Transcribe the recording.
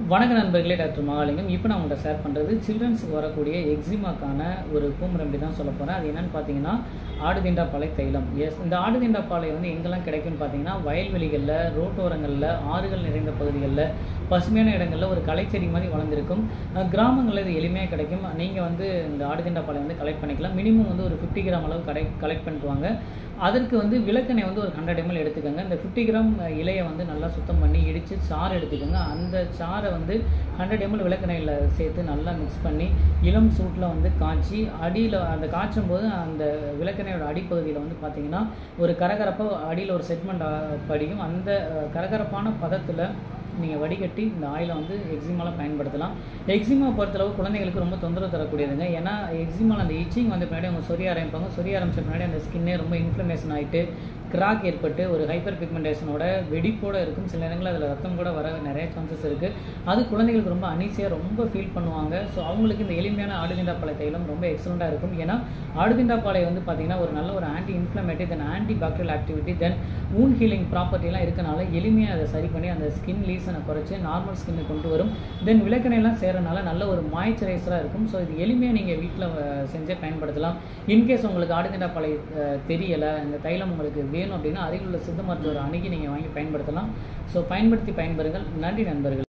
வணக்க நண்பர்களே டாக்டர் மகாலிங்கம் இப்போ நான் உங்கள்கிட்ட ஷேர் பண்ணுறது சில்ட்ரன்ஸுக்கு வரக்கூடிய எக்ஸிமாக்கான ஒரு ஹோம் ரெமெடி தான் சொல்ல போகிறேன் அது என்னன்னு பார்த்தீங்கன்னா ஆடுதிண்டா பாலை தைலம் எஸ் இந்த ஆடுதிண்டா பாலை வந்து எங்கெல்லாம் கிடைக்கும்னு பார்த்தீங்கன்னா வயல்வெளிகளில் ரோட்டோரங்களில் ஆறுகள் நிறைந்த பகுதிகளில் பசுமையான இடங்களில் ஒரு களைச்செடி மாதிரி வளர்ந்துருக்கும் அஹ் கிராமங்களில் இது எளிமையாக கிடைக்கும் நீங்கள் வந்து இந்த ஆடுதிண்டா பாலை வந்து கலெக்ட் பண்ணிக்கலாம் மினிமம் வந்து ஒரு ஃபிஃப்டி கிராம் அளவு கடை கலெக்ட் பண்ணிட்டு வாங்க அதற்கு வந்து விளக்கெண்ணெய் வந்து ஒரு ஹண்ட்ரட் எம்எல் எடுத்துக்கோங்க இந்த ஃபிஃப்டி கிராம் இலையை வந்து நல்லா சுத்தம் பண்ணி இடித்து சாறு எடுத்துக்கோங்க அந்த சாறை வந்து ஹண்ட்ரட் எம்எல் விளக்கெண்ணெயில் சேர்த்து நல்லா மிக்ஸ் பண்ணி இளம் சூட்டில் வந்து காய்ச்சி அடியில் அந்த காய்ச்சும் போது அந்த விளக்கெண்ணெயோட அடிப்பகுதியில் வந்து பார்த்தீங்கன்னா ஒரு கரகரப்பாக அடியில் ஒரு செக்மெண்ட் படிக்கும் அந்த அஹ், கரகரப்பான பதத்தில் நீங்கள் வடிகட்டி இந்த ஆயிலை வந்து எக்ஸிமாவில் பயன்படுத்தலாம் எக்ஸிமா பொறுத்தளவு குழந்தைகளுக்கு ரொம்ப தொந்தரவு தரக்கூடியதுங்க ஏன்னா எக்ஸிமாவில் அந்த இச்சிங் வந்த பின்னாடி அவங்க சொரிய ஆரம்பிப்பாங்க சொரிய ஆரம்பிச்ச பின்னாடி அந்த ஸ்கின்னே ரொம்ப இன்ஃப்ளமேஷன் ஆகிட்டு கிராக் ஏற்பட்டு ஒரு ஹைப்பர் பிக்மெண்டேஷனோட வெடிப்போட இருக்கும் சில நேரங்களில் அதில் ரத்தம் கூட வர நிறைய சான்சஸ் இருக்குது அது குழந்தைகளுக்கு ரொம்ப அனீசியாக ரொம்ப ஃபீல் பண்ணுவாங்க ஸோ அவங்களுக்கு இந்த எளிமையான ஆடுதிண்டா பாலை தைலம் ரொம்ப எக்ஸலண்ட்டாக இருக்கும் ஏன்னா ஆடுதிண்டா பாலை வந்து பார்த்திங்கன்னா ஒரு நல்ல ஒரு anti inflammatory then anti bacterial activity then ஊன் ஹீலிங் ப்ராப்பர்ட்டிலாம் இருக்கனால எளிமையாக அதை சரி பண்ணி அந்த ஸ்கின் லீசனை குறைச்சி நார்மல் ஸ்கின்னை கொண்டு வரும் தென் விளக்கெண்ணெய்லாம் சேரனால நல்ல ஒரு மாய்ச்சரைசராக இருக்கும் ஸோ இது எளிமையாக நீங்கள் வீட்டில் செஞ்சே பயன்படுத்தலாம் இன்கேஸ் உங்களுக்கு ஆடுதிண்டா பாலை அஹ், தெரியலை இந்த தைலம் உங்களுக்கு வேணும் அப்படின்னா அருகில் உள்ள சித்த மருத்துவர் அணுகி நீங்கள் வாங்கி பயன்படுத்தலாம் ஸோ பயன்படுத்தி பயன்பெறுங்கள் நன்றி நண்பர்கள்